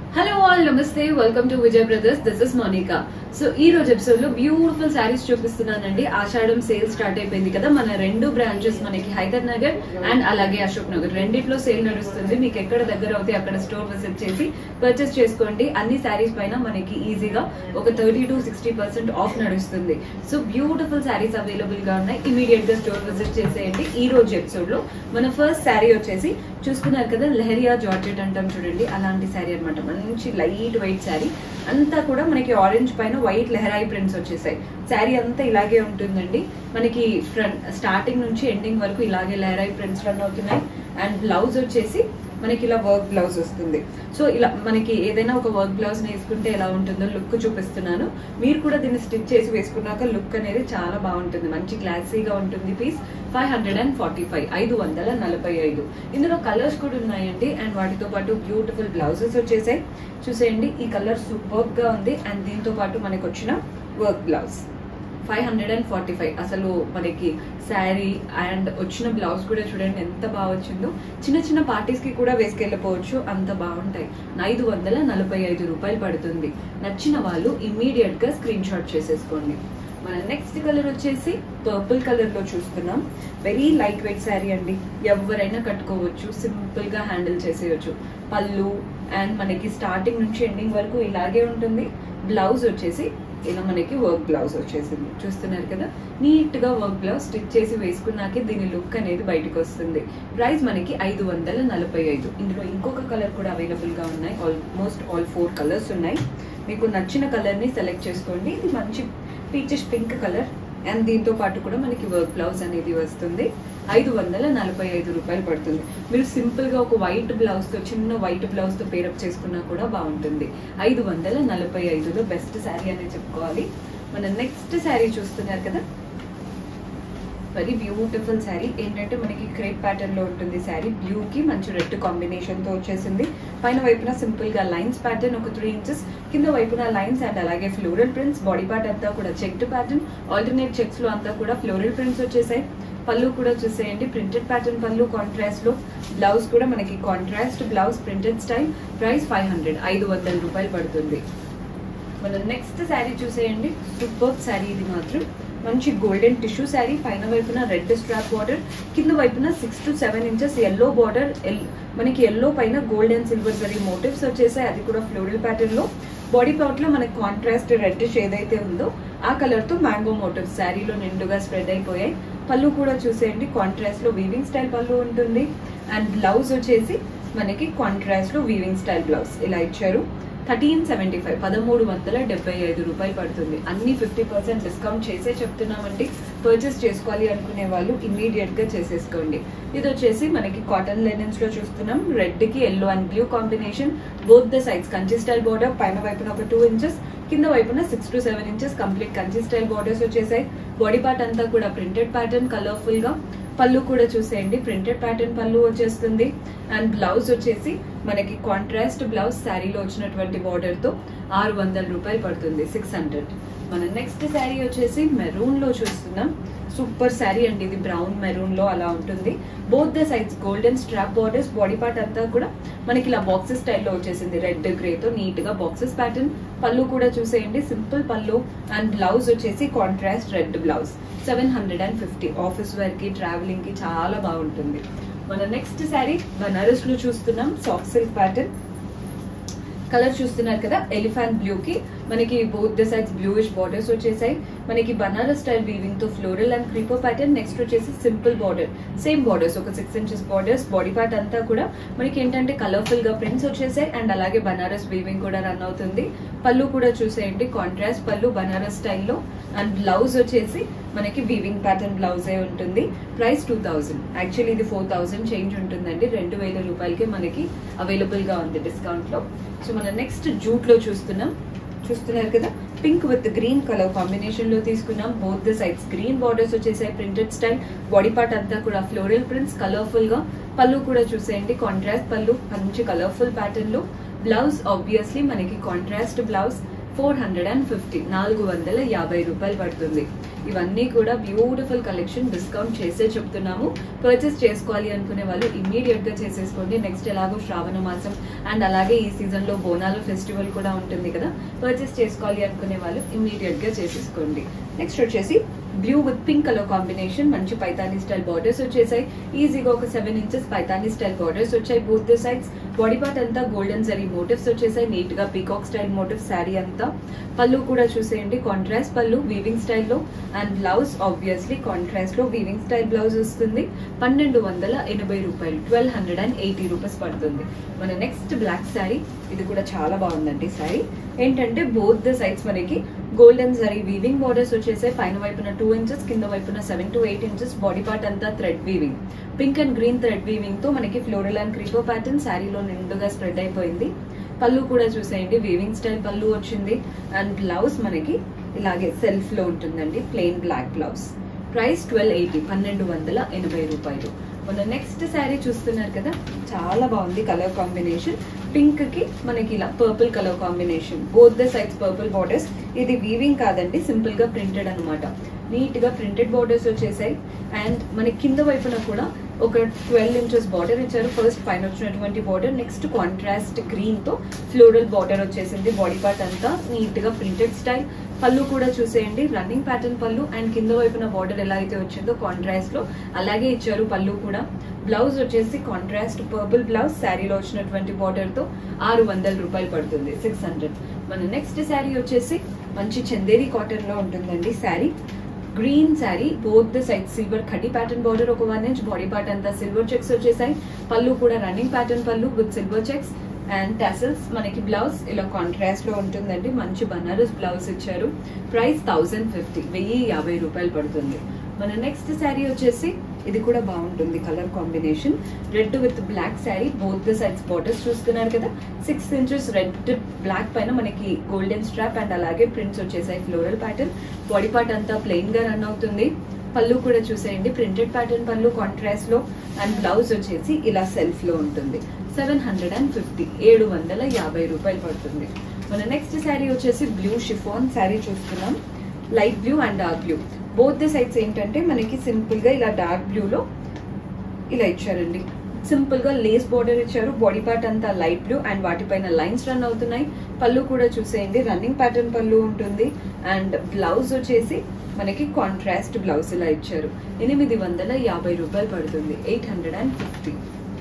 hello all నమస్తే welcome to Vijay brothers this is Monica so ఈ రోజు ఎపిసోడ్ లో బ్యూటిఫుల్ శారీస్ చూపిస్తున్నానండి ఆషాఢం సేల్ స్టార్ట్ అయిపోయింది కదా మన రెండు బ్రాంచెస్ మనకి హైదర్ నగర్ అండ్ అలాగే అశోక్ నగర్ రెండిట్లో సేల్ నడుస్తుంది మీకు ఎక్కడ దగ్గర అవుతే అక్కడ స్టోర్ విజిట్ చేసి పర్చేస్ చేసుకోండి అన్ని శారీస్ పైన మనకి ఈజీగా ఒక thirty to sixty percent off నడుస్తుంది సో బ్యూటిఫుల్ శారీస్ అవైలబుల్ గా ఉన్నాయి ఇమీడియట్ గా స్టోర్ విజిట్ చేసేయండి ఈ రోజు ఎపిసోడ్ లో మన ఫస్ట్ శారీ వచ్చేసి చూస్తున్నారు కదా లెహరియా జార్జెట్ అంటాం చూడండి అలాంటి శారీ అన్నమాట మంచి లైట్ వెయిట్ శారీ అంతా కూడా మనకి ఆరెంజ్ పైన వైట్ లెహరాయి ప్రింట్స్ వచ్చేసాయి శారీ అంతా ఇలాగే ఉంటుందండి మనకి ఫ్రంట్ స్టార్టింగ్ నుంచి ఎండింగ్ వరకు ఇలాగే లెహరాయి ప్రింట్స్ రన్ అవుతున్నాయి అండ్ బ్లౌజ్ వచ్చేసి మనకి ఇలా వర్క్ బ్లౌజ్ వస్తుంది సో ఇలా మనకి ఏదైనా ఒక వర్క్ బ్లౌజ్ వేసుకుంటే ఎలా ఉంటుందో లుక్ చూపిస్తున్నాను మీరు కూడా దీన్ని స్టిచ్ చేసి వేసుకున్నాక లుక్ అనేది చాలా బాగుంటుంది మంచి క్లాసీగా ఉంటుంది piece five hundred and forty five ఐదు వందల నలభై ఐదు ఇందులో కలర్స్ కూడా ఉన్నాయండి అండ్ వాటితో పాటు బ్యూటిఫుల్ బ్లౌజెస్ వచ్చేసాయి చూసేయండి ఈ కలర్ సూపర్ గా ఉంది అండ్ దీంతో పాటు మనకు వచ్చిన work blouse five hundred and forty five అసలు మనకి శారీ అండ్ వచ్చిన బ్లౌజ్ కూడా చూడండి ఎంత బాగా వచ్చిందో చిన్న చిన్న పార్టీస్ కి కూడా వేసుకెళ్ళిపోవచ్చు అంత బాగుంటాయి ఐదు వందల నలభై ఐదు రూపాయలు పడుతుంది నచ్చిన వాళ్ళు ఇమ్మీడియట్ గా స్క్రీన్ షాట్ చేసేసుకోండి మన నెక్స్ట్ కలర్ వచ్చేసి పర్పుల్ కలర్ లో చూస్తున్నాం వెరీ లైట్ వెయిట్ శారీ అండి ఎవరైనా కట్టుకోవచ్చు సింపుల్ గా హ్యాండిల్ చేసేయచ్చు పళ్ళు అండ్ మనకి స్టార్టింగ్ నుంచి ఎండింగ్ వరకు ఇలాగే ఉంటుంది బ్లౌజ్ వచ్చేసి ఇలా మనకి వర్క్ బ్లౌజ్ వచ్చేసింది చూస్తున్నారు కదా నీట్ గా వర్క్ బ్లౌజ్ స్టిచ్ చేసి వేసుకున్నాకే దీని లుక్ అనేది బయటకు వస్తుంది ప్రైస్ మనకి ఐదు వందల నలభై ఐదు ఇందులో ఇంకొక కలర్ కూడా అవైలబుల్ గా ఉన్నాయి ఆల్మోస్ట్ ఆల్ ఫోర్ కలర్స్ ఉన్నాయి మీకు నచ్చిన కలర్ ని సెలెక్ట్ చేసుకోండి ఇది మంచి పీచెస్ పింక్ కలర్ అండ్ దీంతో పాటు కూడా మనకి వర్క్ బ్లౌజ్ అనేది వస్తుంది ఐదు వందల నలభై ఐదు రూపాయలు పడుతుంది మీరు సింపుల్ గా ఒక వైట్ బ్లౌజ్ తో చిన్న వైట్ బ్లౌజ్ తో పేరప్ చేసుకున్నా కూడా బాగుంటుంది ఐదు వందల నలభై ఐదులో బెస్ట్ శారీ అనే చెప్పుకోవాలి మన నెక్స్ట్ శారీ చూస్తున్నారు కదా వెరీ బ్యూటిఫుల్ శారీ ఏంటంటే మనకి క్రేప్ ప్యాటర్న్ లో ఉంటుంది శారీ బ్లూ కి మంచి రెడ్ కాంబినేషన్ తో వచ్చేసింది పైన వైపున సింపుల్ గా లైన్స్ ప్యాటర్న్ ఒక త్రీ ఇంచెస్ కింద వైపున లైన్స్ అండ్ అలాగే ఫ్లోరల్ ప్రింట్స్ బాడీ పార్ట్ అంతా కూడా చెక్డ్ ప్యాటర్న్ ఆల్టర్నేట్ చెక్స్ లో అంతా కూడా ఫ్లోరల్ ప్రింట్స్ వచ్చేసాయి పళ్ళు కూడా చూసేయండి ప్రింటెడ్ ప్యాటర్న్ పళ్ళు కాంట్రాస్ట్ లో బ్లౌజ్ కూడా మనకి contrast blouse printed style price five hundred ఐదు వందల రూపాయలు పడుతుంది మన నెక్స్ట్ శారీ చూసేయండి సూపర్ శారీ ఇది మాత్రం మంచి గోల్డెన్ టిష్యూ శారీ పైన వైపున రెడ్ స్ట్రాప్ బార్డర్ కింద వైపున six to seven inches yellow border మనకి ఎల్లో పైన gold and silver zari motifs వచ్చేసాయి అది కూడా ఫ్లోరల్ ప్యాటర్న్ లో బాడీ పార్ట్ లో మనకి కాంట్రాస్ట్ రెడ్డిష్ ఏదైతే ఉందో ఆ కలర్ తో మ్యాంగో మోటివ్స్ శారీలో నిండుగా స్ప్రెడ్ అయిపోయాయి పళ్ళు కూడా చూసేయండి కాంట్రాస్ట్ లో వీవింగ్ స్టైల్ పళ్ళు ఉంటుంది అండ్ బ్లౌజ్ వచ్చేసి మనకి కాంట్రాస్ట్ లో వీవింగ్ స్టైల్ బ్లౌజ్ ఇలా ఇచ్చారు థర్టీన్ సెవెంటీ ఫైవ్ పదమూడు వందల డెబ్బై ఐదు రూపాయలు పడుతుంది అన్ని ఫిఫ్టీ పర్సెంట్ డిస్కౌంట్ చేసే చెప్తున్నామండి పర్చేస్ చేసుకోవాలి అనుకునే వాళ్ళు ఇమీడియట్ గా చేసేసుకోండి ఇది వచ్చేసి మనకి కాటన్ లెనిన్స్ లో చూస్తున్నాం రెడ్ కి yellow and blue combination both the sides Kanchi style border పైన వైపున ఒక టూ ఇంచెస్ కింద వైపున six to seven inches complete Kanchi style borders వచ్చేసాయి బాడీ పార్ట్ అంతా కూడా ప్రింటెడ్ ప్యాటర్న్ కలర్ఫుల్ గా పళ్ళు కూడా చూసేయండి ప్రింటెడ్ ప్యాటర్న్ పళ్ళు వచ్చేస్తుంది అండ్ బ్లౌజ్ వచ్చేసి మనకి కాంట్రాస్ట్ బ్లౌజ్ శారీలో వచ్చినటువంటి బార్డర్ తో ఆరు వందల రూపాయలు పడుతుంది సిక్స్ హండ్రెడ్ మన నెక్స్ట్ శారీ వచ్చేసి మెరూన్ లో చూస్తున్నాం సూపర్ శారీ అండి ఇది బ్రౌన్ మెరూన్ లో అలా ఉంటుంది both the sides golden strap borders body part అంతా కూడా మనకి ఇలా బాక్సెస్ స్టైల్లో వచ్చేసింది రెడ్ గ్రే తో నీట్ గా బాక్సెస్ ప్యాటర్న్ పళ్ళు కూడా చూసేయండి సింపుల్ పళ్ళు అండ్ బ్లౌజ్ వచ్చేసి contrast red blouse seven hundred and fifty office wear కి ట్రావెలింగ్ కి చాలా బాగుంటుంది మన నెక్స్ట్ శారీ బనారస్ లో చూస్తున్నాం సాఫ్ట్ సిల్క్ ప్యాటర్న్ కలర్ చూస్తున్నారు కదా ఎలిఫాంట్ బ్లూ కి మనకి both the sides bluish borders వచ్చేసాయి మనకి బనారస్ స్టైల్ వీవింగ్ తో floral and crepe pattern next వచ్చేసి సింపుల్ బార్డర్ సేమ్ బార్డర్స్ ఒక six inches borders body part అంతా కూడా మనకి ఏంటంటే కలర్ఫుల్ గా ప్రింట్స్ వచ్చేసాయి అండ్ అలాగే బనారస్ వీవింగ్ కూడా రన్ అవుతుంది పళ్ళు కూడా చూసేయండి కాంట్రాస్ట్ పళ్ళు బనారస్ స్టైల్లో అండ్ బ్లౌజ్ వచ్చేసి మనకి వీవింగ్ ప్యాటర్న్ బ్లౌజే ఉంటుంది ప్రైస్ టూ థౌజండ్ యాక్చువల్లీ ఇది ఫోర్ థౌజండ్ చేంజ్ ఉంటుందండి రెండు వేల రూపాయలకి మనకి అవైలబుల్ గా ఉంది డిస్కౌంట్ లో సో మన నెక్స్ట్ జూట్ లో చూస్తున్నాం చూస్తున్నారు కదా pink with green colour combination లో తీసుకున్నాం both the sides green borders వచ్చేసాయి ప్రింటెడ్ స్టైల్ బాడీ పార్ట్ అంతా కూడా ఫ్లోరల్ ప్రింట్స్ కలర్ఫుల్ గా పళ్ళు కూడా చూసేయండి కాంట్రాస్ట్ పళ్ళు మంచి కలర్ఫుల్ ప్యాటర్న్ లో బ్లౌజ్ ఆబ్వియస్లీ మనకి contrast blouse four hundred and fifty నాలుగు వందల యాభై రూపాయలు పడుతుంది ఇవన్నీ కూడా బ్యూటిఫుల్ కలెక్షన్ డిస్కౌంట్ చేసే చెప్తున్నాము పర్చేస్ చేసుకోవాలి అనుకునే వాళ్ళు ఇమ్మీడియట్ గా చేసేసుకోండి నెక్స్ట్ ఎలాగో శ్రావణ మాసం అండ్ అలాగే ఈ సీజన్ లో బోనాల ఫెస్టివల్ కూడా ఉంటుంది కదా పర్చేస్ చేసుకోవాలి అనుకునే వాళ్ళు ఇమ్మీడియట్ గా చేసేసుకోండి నెక్స్ట్ వచ్చేసి blue with pink colour combination మంచి పైతానీ స్టైల్ బార్డర్స్ వచ్చేసాయి ఈజీగా ఒక seven inches Paithani style borders వచ్చాయి both the sides body part అంతా గోల్డెన్ జరీ మోటివ్స్ వచ్చేసాయి నీట్ గా పీకాక్ స్టైల్ మోటివ్ శారీ అంతా పళ్ళు కూడా చూసేయండి కాంట్రాస్ట్ పళ్ళు వీవింగ్ స్టైల్లో అండ్ బ్లౌజ్ ఆబ్వియస్లీ కాంట్రాస్ట్ లో వీవింగ్ స్టైల్ బ్లౌజ్ వస్తుంది పన్నెండు వందల ఎనభై రూపాయలు twelve hundred and eighty rupees పడుతుంది మన నెక్స్ట్ బ్లాక్ శారీ ఇది కూడా చాలా బాగుందండి శారీ ఏంటంటే బోత్ ద సైడ్స్ మనకి గోల్డెన్ జరీ వీవింగ్ బార్డర్స్ వచ్చేసాయి పైన వైపున టూ ఇంచెస్ కింద వైపున seven to eight inches body part అంతా thread weaving pink and green thread weaving తో మనకి ఫ్లోరల్ అండ్ క్రీపో ప్యాటర్న్ శారీలో నిండుగా స్ప్రెడ్ అయిపోయింది పళ్ళు కూడా చూసేయండి వీవింగ్ స్టైల్ పళ్ళు వచ్చింది అండ్ బ్లౌజ్ మనకి ఇలాగే సెల్ఫ్ లో ఉంటుందండి plain black blouse price twelve eighty పన్నెండు వందల ఎనభై రూపాయలు మన నెక్స్ట్ శారీ చూస్తున్నారు కదా చాలా బాగుంది కలర్ కాంబినేషన్ పింక్ కి మనకి ఇలా purple colour combination both the sides purple borders ఇది వీవింగ్ కాదండి సింపుల్ గా ప్రింటెడ్ అనమాట నీట్ గా ప్రింటెడ్ బార్డర్స్ వచ్చేసాయి అండ్ మనకి కింద వైపున కూడా ఒక ట్వెల్వ్ ఇంచెస్ బార్డర్ ఇచ్చారు ఫస్ట్ పైన వచ్చినటువంటి బార్డర్ నెక్స్ట్ కాంట్రాస్ట్ గ్రీన్ తో ఫ్లోరల్ బార్డర్ వచ్చేసింది బాడీ పార్ట్ అంతా నీట్ గా ప్రింటెడ్ స్టైల్ పళ్ళు కూడా చూసేయండి రన్నింగ్ ప్యాటర్న్ పళ్ళు అండ్ కింద వైపున బార్డర్ ఎలా అయితే వచ్చిందో కాంట్రాస్ట్ లో అలాగే ఇచ్చారు పళ్ళు కూడా బ్లౌజ్ వచ్చేసి కాంట్రాస్ట్ పర్పుల్ బ్లౌజ్ శారీలో వచ్చినటువంటి బార్డర్ తో ఆరు వందల రూపాయలు పడుతుంది సిక్స్ హండ్రెడ్ మన నెక్స్ట్ శారీ వచ్చేసి మంచి చందేరి కాటన్ లో ఉంటుందండి saree green saree both the side silver కడ్డీ ప్యాటర్న్ బార్డర్ ఒక వన్ ఇంచ్ బాడీ పార్ట్ అంతా సిల్వర్ చెక్స్ వచ్చేసాయి పళ్ళు కూడా రన్నింగ్ ప్యాటర్న్ పళ్ళు with silver checks and tassels మనకి బ్లౌజ్ ఇలా కాంట్రాస్ట్ లో ఉంటుందండి మంచి బనారస్ బ్లౌజ్ ఇచ్చారు ప్రైస్ థౌసండ్ ఫిఫ్టీ వెయ్యి యాభై రూపాయలు పడుతుంది మన నెక్స్ట్ శారీ వచ్చేసి ఇది కూడా బాగుంటుంది colour combination red with black sari both the sides borders చూస్తున్నారు కదా సిక్స్ ఇంచెస్ రెడ్ బ్లాక్ పైన మనకి గోల్డెన్ స్ట్రాప్ అండ్ అలాగే ప్రింట్స్ వచ్చేసాయి ఫ్లోరల్ ప్యాటర్న్ బాడీ పార్ట్ అంతా ప్లెయిన్ గా రన్ అవుతుంది పళ్ళు కూడా చూసేయండి ప్రింటెడ్ ప్యాటర్న్ పళ్ళు కాంట్రాస్ట్ లో అండ్ బ్లౌజ్ వచ్చేసి ఇలా సెల్ఫ్ లో ఉంటుంది సెవెన్ హండ్రెడ్ అండ్ ఫిఫ్టీ ఏడు వందల యాభై రూపాయలు పడుతుంది మన నెక్స్ట్ శారీ వచ్చేసి బ్లూ షిఫాన్ శారీ చూస్తున్నాం light blue and dark blue both the sides ఏంటంటే మనకి సింపుల్ గా ఇలా డార్క్ బ్లూలో ఇలా ఇచ్చారండి సింపుల్ గా లేస్ బోర్డర్ ఇచ్చారు బాడీ పార్ట్ అంతా లైట్ బ్లూ అండ్ వాటిపైన లైన్స్ రన్ అవుతున్నాయి పళ్ళు కూడా చూసేయండి రన్నింగ్ ప్యాటర్న్ పళ్ళు ఉంటుంది అండ్ బ్లౌజ్ వచ్చేసి మనకి కాంట్రాస్ట్ బ్లౌజ్ ఇలా ఇచ్చారు ఎనిమిది వందల యాభై రూపాయలు పడుతుంది ఎయిట్ హండ్రెడ్ అండ్ ఫిఫ్టీ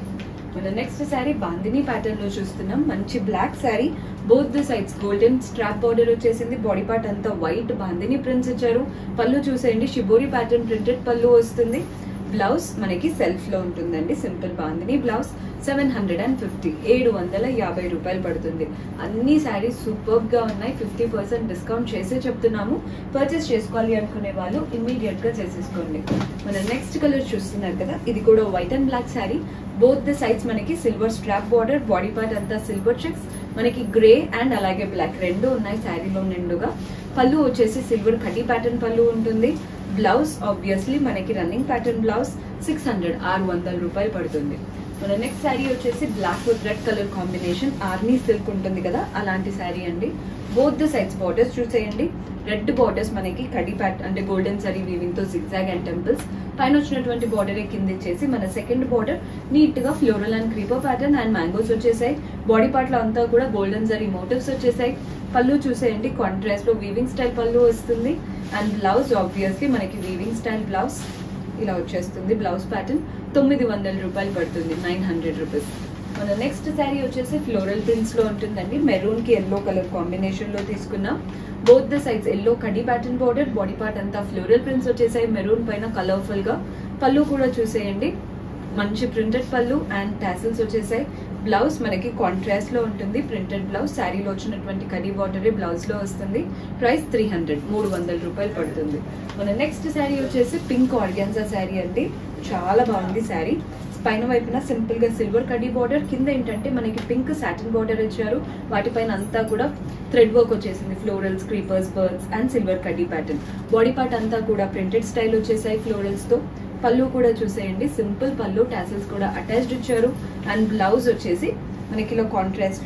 మన నెక్స్ట్ శారీ బాందిని ప్యాటర్న్ లో చూస్తున్నాం మంచి black sari both the sides golden strap border వచ్చేసింది బాడీ పార్ట్ అంతా వైట్ బాందిని ప్రింట్స్ ఇచ్చారు పళ్ళు చూసేయండి షిబోరి ప్యాటర్న్ ప్రింటెడ్ పళ్ళు వస్తుంది బ్లౌజ్ మనకి సెల్ఫ్ లో ఉంటుందండి simple bandhani blouse seven hundred and fifty ఏడు వందల యాభై రూపాయలు పడుతుంది అన్ని శారీస్ సూపర్ గా ఉన్నాయి ఫిఫ్టీ పర్సెంట్ డిస్కౌంట్ చేసే చెప్తున్నాము పర్చేస్ చేసుకోవాలి అనుకునే వాళ్ళు ఇమ్మీడియట్ గా చేసేసుకోండి మన నెక్స్ట్ కలర్ చూస్తున్నారు కదా ఇది కూడా white and black sari both the sides మనకి silver strap border body part అంతా సిల్వర్ చెక్స్ మనకి గ్రే అండ్ అలాగే బ్లాక్ రెండు ఉన్నాయి శారీలో నిండుగా పళ్ళు వచ్చేసి సిల్వర్ కడ్డీ ప్యాటర్న్ పళ్ళు ఉంటుంది బ్లౌజ్ ఆబ్వియస్లీ మనకి running pattern blouse six hundred ఆరు వందల రూపాయలు పడుతుంది మన నెక్స్ట్ శారీ వచ్చేసి black with red colour combination army silk ఉంటుంది కదా అలాంటి శారీ అండి బోత్ ద సైడ్స్ బార్డర్స్ చూసేయండి రెడ్ బార్డర్స్ మనకి కడి ప్యాట్ అంటే గోల్డెన్ సరీ వీవింగ్ తో జిగ్జాగ్ అండ్ టెంపుల్స్ పైన వచ్చినటువంటి బార్డర్ కింద ఇచ్చేసి మన సెకండ్ బార్డర్ నీట్ గా floral and creeper pattern and mangoes వచ్చేసాయి బాడీ పార్ట్ లో అంతా కూడా గోల్డెన్ జరీ మోటివ్స్ వచ్చేసాయి పళ్ళు చూసేయండి కాంట్రాస్ట్ లో వీవింగ్ స్టైల్ పళ్ళు వస్తుంది అండ్ బ్లౌజ్ ఆబ్వియస్లీ మనకి వీవింగ్ స్టైల్ బ్లౌజ్ ఇలా వచ్చేస్తుంది బ్లౌజ్ ప్యాటర్న్ తొమ్మిది వందల రూపాయలు పడుతుంది నైన్ హండ్రెడ్ రూపీస్ మన నెక్స్ట్ శారీ వచ్చేసి ఫ్లోరల్ ప్రింట్స్ లో ఉంటుందండి మెరూన్ కి ఎల్లో కలర్ కాంబినేషన్ లో తీసుకున్నాం బోత్ ద సైడ్స్ ఎల్లో కడి ప్యాటర్న్ బార్డర్ బాడీ పార్ట్ అంతా ఫ్లోరల్ ప్రింట్స్ వచ్చేసాయి మెరూన్ పైన కలర్ఫుల్ గా పళ్ళు కూడా చూసేయండి మంచి ప్రింటెడ్ పళ్ళు అండ్ టాసిల్స్ వచ్చేసాయి బ్లౌజ్ మనకి కాంట్రాస్ట్ లో ఉంటుంది ప్రింటెడ్ బ్లౌజ్ శారీలో వచ్చినటువంటి కడీ బార్డర్ బ్లౌజ్ లో వస్తుంది ప్రైస్ త్రీ హండ్రెడ్ మూడు వందల రూపాయలు పడుతుంది మన నెక్స్ట్ శారీ వచ్చేసి పింక్ ఆర్గాన్జా శారీ అండి చాలా బాగుంది శారీ పైన వైపున సింపుల్ గా సిల్వర్ కడ్డీ బార్డర్ కింద ఏంటంటే మనకి పింక్ సాటిన్ బార్డర్ ఇచ్చారు వాటిపైన అంతా కూడా థ్రెడ్ వర్క్ వచ్చేసింది florals creepers birds and silver కడ్డీ ప్యాటర్న్ బాడీ పార్ట్ అంతా కూడా ప్రింటెడ్ స్టైల్ వచ్చేసాయి ఫ్లోరల్స్ తో పళ్ళు కూడా చూసేయండి సింపుల్ పళ్ళు టాసిల్స్ కూడా అటాచ్డ్ ఇచ్చారు అండ్ బ్లౌజ్ వచ్చేసి మనకి ఇలా కాంట్రాస్ట్ లో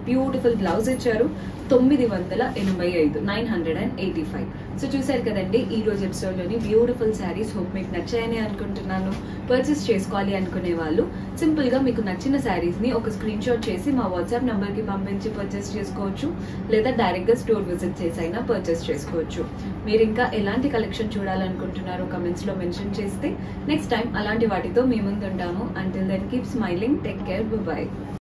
బ్యూటిఫుల్ బ్లౌజ్ ఇచ్చారు తొమ్మిది వందల ఎనభై ఐదు nine hundred and eighty five so చూసారు కదండి ఈ రోజు ఎపిసోడ్ లోని బ్యూటిఫుల్ శారీస్ హోప్ మీకు నచ్చాయని అనుకుంటున్నాను పర్చేస్ చేసుకోవాలి అనుకునే వాళ్ళు సింపుల్ గా మీకు నచ్చిన శారీస్ ని ఒక స్క్రీన్ షాట్ చేసి మా వాట్సాప్ నంబర్ కి పంపించి పర్చేస్ చేసుకోవచ్చు లేదా డైరెక్ట్ గా స్టోర్ విజిట్ చేసి అయినా పర్చేస్ చేసుకోవచ్చు మీరు ఇంకా ఎలాంటి కలెక్షన్ చూడాలనుకుంటున్నారో కమెంట్స్ లో మెన్షన్ చేస్తే నెక్స్ట్ టైం అలాంటి వాటితో మీ ముందు ఉంటాము until then keep smiling take care by